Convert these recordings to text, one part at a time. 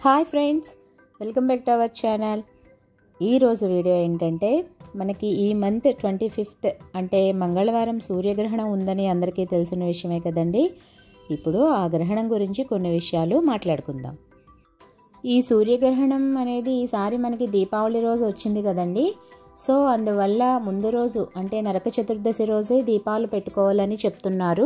hi friends welcome back to our channel ఈరోజు video ఏంటంటే మనకి ఈ మంత్ ట్వంటీ ఫిఫ్త్ అంటే మంగళవారం సూర్యగ్రహణం ఉందని అందరికీ తెలిసిన విషయమే కదండి ఇప్పుడు ఆ గ్రహణం గురించి కొన్ని విషయాలు మాట్లాడుకుందాం ఈ సూర్యగ్రహణం అనేది ఈసారి మనకి దీపావళి రోజు వచ్చింది కదండి సో అందువల్ల ముందు రోజు అంటే నరక చతుర్దశి రోజే దీపాలు పెట్టుకోవాలని చెప్తున్నారు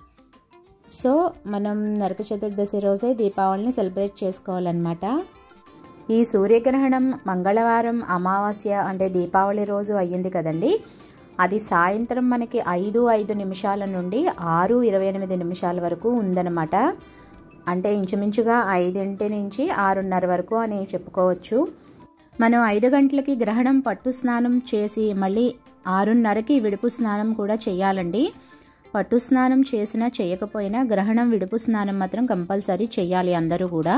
సో మనం నరక చతుర్దశి రోజే దీపావళిని సెలబ్రేట్ చేసుకోవాలన్నమాట ఈ సూర్యగ్రహణం మంగళవారం అమావాస్య అంటే దీపావళి రోజు అయ్యింది కదండి అది సాయంత్రం మనకి ఐదు ఐదు నిమిషాల నుండి ఆరు ఇరవై ఎనిమిది నిమిషాల వరకు ఉందన్నమాట అంటే ఇంచుమించుగా ఐదింటి నుంచి ఆరున్నర వరకు అని చెప్పుకోవచ్చు మనం ఐదు గంటలకి గ్రహణం పట్టు స్నానం చేసి మళ్ళీ ఆరున్నరకి విడుపు స్నానం కూడా చేయాలండి పట్టు స్నానం చేసినా చేయకపోయినా గ్రహణం విడుపు స్నానం మాత్రం కంపల్సరీ చేయాలి అందరూ కూడా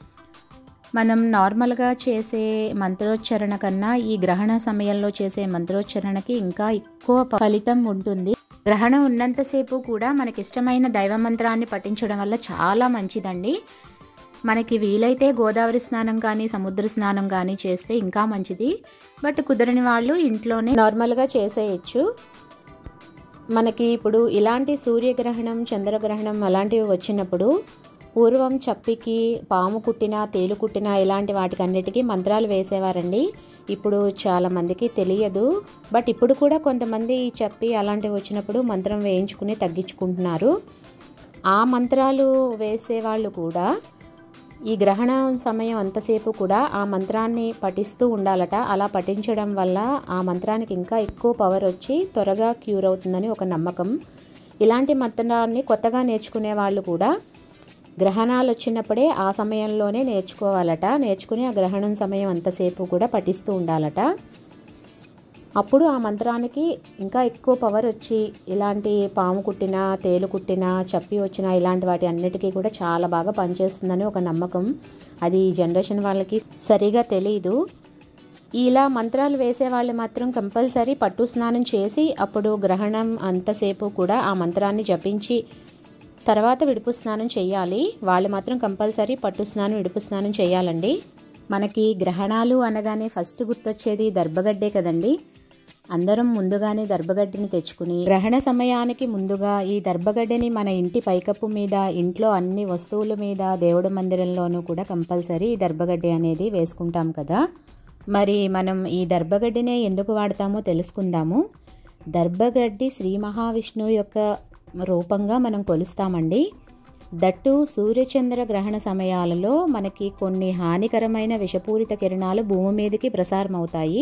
మనం నార్మల్గా చేసే మంత్రోచ్చరణ కన్నా ఈ గ్రహణ సమయంలో చేసే మంత్రోచ్చరణకి ఇంకా ఎక్కువ ఫలితం ఉంటుంది గ్రహణం ఉన్నంతసేపు కూడా మనకి ఇష్టమైన దైవ మంత్రాన్ని పఠించడం వల్ల చాలా మంచిదండి మనకి వీలైతే గోదావరి స్నానం కానీ సముద్ర స్నానం కానీ చేస్తే ఇంకా మంచిది బట్ కుదరని వాళ్ళు ఇంట్లోనే నార్మల్గా చేసేయచ్చు మనకి ఇప్పుడు ఇలాంటి సూర్యగ్రహణం చంద్రగ్రహణం అలాంటివి వచ్చినప్పుడు పూర్వం చప్పికి పాము కుట్టినా తేలు కుట్టినా ఇలాంటి వాటికన్నిటికీ మంత్రాలు వేసేవారండి ఇప్పుడు చాలా మందికి తెలియదు బట్ ఇప్పుడు కూడా కొంతమంది ఈ చెప్పి అలాంటివి వచ్చినప్పుడు మంత్రం వేయించుకుని తగ్గించుకుంటున్నారు ఆ మంత్రాలు వేసేవాళ్ళు కూడా ఈ గ్రహణ సమయం అంతసేపు కూడా ఆ మంత్రాన్ని పఠిస్తూ ఉండాలట అలా పఠించడం వల్ల ఆ మంత్రానికి ఇంకా ఎక్కువ పవర్ వచ్చి త్వరగా క్యూర్ అవుతుందని ఒక నమ్మకం ఇలాంటి మంత్రాన్ని కొత్తగా నేర్చుకునే వాళ్ళు కూడా గ్రహణాలు వచ్చినప్పుడే ఆ సమయంలోనే నేర్చుకోవాలట నేర్చుకుని ఆ గ్రహణం సమయం అంతసేపు కూడా పఠిస్తూ ఉండాలట అప్పుడు ఆ మంత్రానికి ఇంకా ఎక్కువ పవర్ వచ్చి ఇలాంటి పాము కుట్టినా తేలు కుట్టినా చప్పి వచ్చినా ఇలాంటి వాటి అన్నిటికీ కూడా చాలా బాగా పనిచేస్తుందని ఒక నమ్మకం అది ఈ జనరేషన్ వాళ్ళకి సరిగా తెలియదు ఇలా మంత్రాలు వేసే వాళ్ళు మాత్రం కంపల్సరీ పట్టు స్నానం చేసి అప్పుడు గ్రహణం అంతసేపు కూడా ఆ మంత్రాన్ని జపించి తర్వాత విడుపు స్నానం చేయాలి వాళ్ళు మాత్రం కంపల్సరీ పట్టు స్నానం విడుపు స్నానం చేయాలండి మనకి గ్రహణాలు అనగానే ఫస్ట్ గుర్తొచ్చేది దర్భగడ్డే కదండి అందరం ముందుగానే దర్భగడ్డిని తెచ్చుకుని గ్రహణ సమయానికి ముందుగా ఈ దర్భగడ్డని మన ఇంటి పైకప్పు మీద ఇంట్లో అన్ని వస్తువుల మీద దేవుడి మందిరంలోనూ కూడా కంపల్సరీ ఈ దర్భగడ్డి అనేది వేసుకుంటాం కదా మరి మనం ఈ దర్భగడ్డినే ఎందుకు వాడతామో తెలుసుకుందాము దర్భగడ్డి శ్రీ మహావిష్ణువు యొక్క రూపంగా మనం కొలుస్తామండి దట్టు సూర్యచంద్ర గ్రహణ సమయాలలో మనకి కొన్ని హానికరమైన విషపూరిత కిరణాలు భూమి మీదకి ప్రసారం అవుతాయి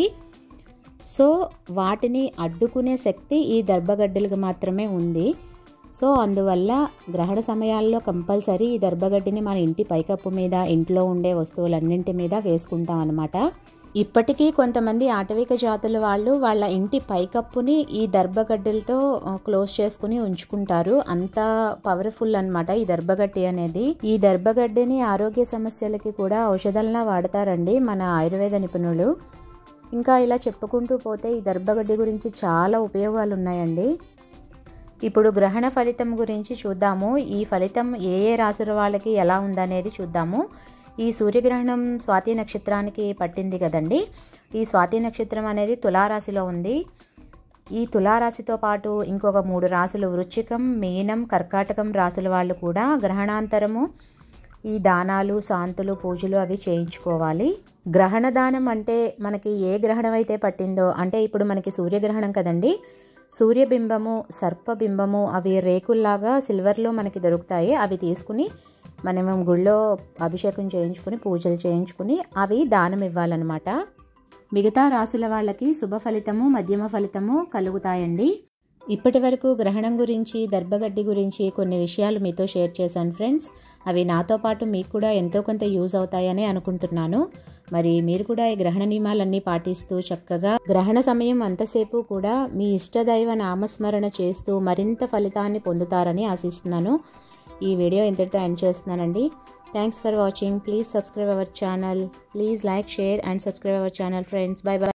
సో వాటిని అడ్డుకునే శక్తి ఈ దర్భగడ్డలకు మాత్రమే ఉంది సో అందువల్ల గ్రహణ సమయాల్లో కంపల్సరీ ఈ దర్భగడ్డిని మన ఇంటి పైకప్పు మీద ఇంట్లో ఉండే వస్తువులన్నింటి మీద వేసుకుంటాం అనమాట ఇప్పటికీ కొంతమంది ఆటవిక జాతుల వాళ్ళు వాళ్ళ ఇంటి పైకప్పుని ఈ దర్భగడ్డలతో క్లోజ్ చేసుకుని ఉంచుకుంటారు అంత పవర్ఫుల్ అనమాట ఈ దర్భగడ్డి అనేది ఈ దర్భగడ్డిని ఆరోగ్య సమస్యలకి కూడా ఔషధాలలా వాడతారండి మన ఆయుర్వేద నిపుణులు ఇంకా ఇలా చెప్పుకుంటూ పోతే ఈ దర్భగడ్డి గురించి చాలా ఉపయోగాలు ఉన్నాయండి ఇప్పుడు గ్రహణ ఫలితం గురించి చూద్దాము ఈ ఫలితం ఏ ఏ రాసుల వాళ్ళకి ఎలా ఉందనేది చూద్దాము ఈ సూర్యగ్రహణం స్వాతి నక్షత్రానికి పట్టింది కదండి ఈ స్వాతి నక్షత్రం అనేది తులారాశిలో ఉంది ఈ తులారాశితో పాటు ఇంకొక మూడు రాసులు వృచ్చికం మీనం కర్కాటకం రాసుల వాళ్ళు కూడా గ్రహణాంతరము ఈ దానాలు శాంతులు పూజలు అవి చేయించుకోవాలి గ్రహణ దానం అంటే మనకి ఏ గ్రహణం అయితే పట్టిందో అంటే ఇప్పుడు మనకి సూర్యగ్రహణం కదండి సూర్యబింబము సర్పబింబము అవి రేకుల్లాగా సిల్వర్లో మనకి దొరుకుతాయి అవి తీసుకుని మనం గుళ్ళో అభిషేకం చేయించుకుని పూజలు చేయించుకుని అవి దానం ఇవ్వాలన్నమాట మిగతా రాసుల వాళ్ళకి శుభ ఫలితము మధ్యమ ఫలితము కలుగుతాయండి ఇప్పటి వరకు గ్రహణం గురించి దర్భగడ్డి గురించి కొన్ని విషయాలు మీతో షేర్ చేశాను ఫ్రెండ్స్ అవి నాతో పాటు మీకు కూడా ఎంతో కొంత యూజ్ అవుతాయని అనుకుంటున్నాను మరి మీరు కూడా ఈ గ్రహణ నియమాలన్నీ పాటిస్తూ చక్కగా గ్రహణ సమయం అంతసేపు కూడా మీ ఇష్టదైవ నామస్మరణ చేస్తూ మరింత ఫలితాన్ని పొందుతారని ఆశిస్తున్నాను ఈ వీడియో ఇంతటితో ఎండ్ చేస్తున్నానండి thanks for watching please subscribe our channel please like share and subscribe our channel friends bye by